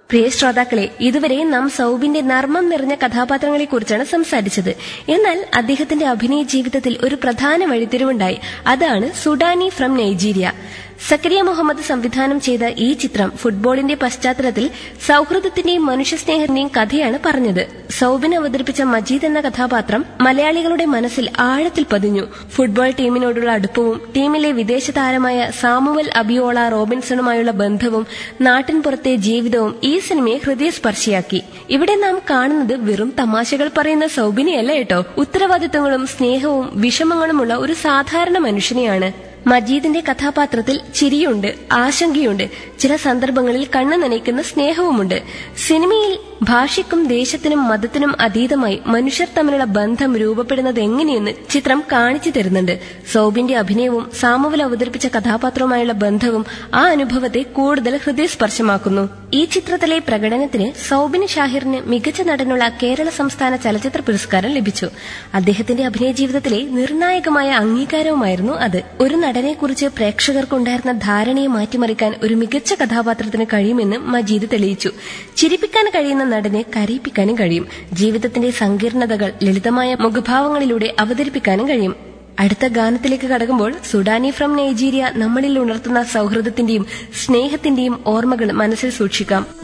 പ്രിയ ശ്രോതാക്കളെ ഇതുവരെ നാം സൗബിന്റെ നർമ്മം നിറഞ്ഞ കഥാപാത്രങ്ങളെക്കുറിച്ചാണ് സംസാരിച്ചത് എന്നാൽ അദ്ദേഹത്തിന്റെ അഭിനയ ജീവിതത്തിൽ ഒരു പ്രധാന വഴിത്തിരിവുണ്ടായി അതാണ് സുഡാനി ഫ്രം നൈജീരിയ സക്കരിയ മുഹമ്മദ് സംവിധാനം ചെയ്ത ഈ ചിത്രം ഫുട്ബോളിന്റെ പശ്ചാത്തലത്തിൽ സൌഹൃദത്തിന്റെയും മനുഷ്യസ്നേഹത്തിന്റെയും കഥയാണ് പറഞ്ഞത് സൗബിൻ അവതരിപ്പിച്ച മജീദ് എന്ന കഥാപാത്രം മലയാളികളുടെ മനസ്സിൽ ആഴത്തിൽ പതിഞ്ഞു ഫുട്ബോൾ ടീമിനോടുള്ള അടുപ്പവും ടീമിലെ വിദേശ താരമായ സാമുവൽ അബിയോള റോബിൻസണുമായുള്ള ബന്ധവും നാട്ടിൻപുറത്തെ ജീവിതവും ഈ സിനിമയെ ഹൃദയസ്പർശിയാക്കി ഇവിടെ നാം കാണുന്നത് വെറും തമാശകൾ പറയുന്ന സൗബിനെയല്ല കേട്ടോ ഉത്തരവാദിത്തങ്ങളും സ്നേഹവും വിഷമങ്ങളുമുള്ള ഒരു സാധാരണ മനുഷ്യനെയാണ് മജീദിന്റെ കഥാപാത്രത്തിൽ ചിരിയുണ്ട് ആശങ്കയുണ്ട് ചില സന്ദർഭങ്ങളിൽ കണ്ണു നനയ്ക്കുന്ന സ്നേഹവുമുണ്ട് സിനിമയിൽ ഭാഷയ്ക്കും ദേശത്തിനും മതത്തിനും അതീതമായി മനുഷ്യർ തമ്മിലുള്ള ബന്ധം രൂപപ്പെടുന്നത് എങ്ങനെയെന്ന് ചിത്രം കാണിച്ചു തരുന്നുണ്ട് സൗബിന്റെ അഭിനയവും സാമുവൽ അവതരിപ്പിച്ച കഥാപാത്രവുമായുള്ള ബന്ധവും ആ അനുഭവത്തെ കൂടുതൽ ഹൃദയസ്പർശമാക്കുന്നു ഈ ചിത്രത്തിലെ പ്രകടനത്തിന് സൗബിൻ ഷാഹിറിന് മികച്ച നടനുള്ള കേരള സംസ്ഥാന ചലച്ചിത്ര പുരസ്കാരം ലഭിച്ചു അദ്ദേഹത്തിന്റെ അഭിനയ ജീവിതത്തിലെ നിർണായകമായ അംഗീകാരവുമായിരുന്നു അത് ഒരു നടനെക്കുറിച്ച് പ്രേക്ഷകർക്കുണ്ടായിരുന്ന ധാരണയെ മാറ്റിമറിക്കാൻ ഒരു മികച്ച കഥാപാത്രത്തിന് കഴിയുമെന്ന് മജീദ് തെളിയിച്ചു ചിരിപ്പിക്കാൻ കഴിയുന്ന നടനെ കരയിപ്പിക്കാനും കഴിയും ജീവിതത്തിന്റെ സങ്കീർണതകൾ ലളിതമായ മുഖഭാവങ്ങളിലൂടെ അവതരിപ്പിക്കാനും കഴിയും അടുത്ത ഗാനത്തിലേക്ക് കടക്കുമ്പോൾ സുഡാനി ഫ്രം നൈജീരിയ നമ്മളിൽ ഉണർത്തുന്ന സൗഹൃദത്തിന്റെയും സ്നേഹത്തിന്റെയും ഓർമ്മകൾ മനസ്സിൽ സൂക്ഷിക്കാം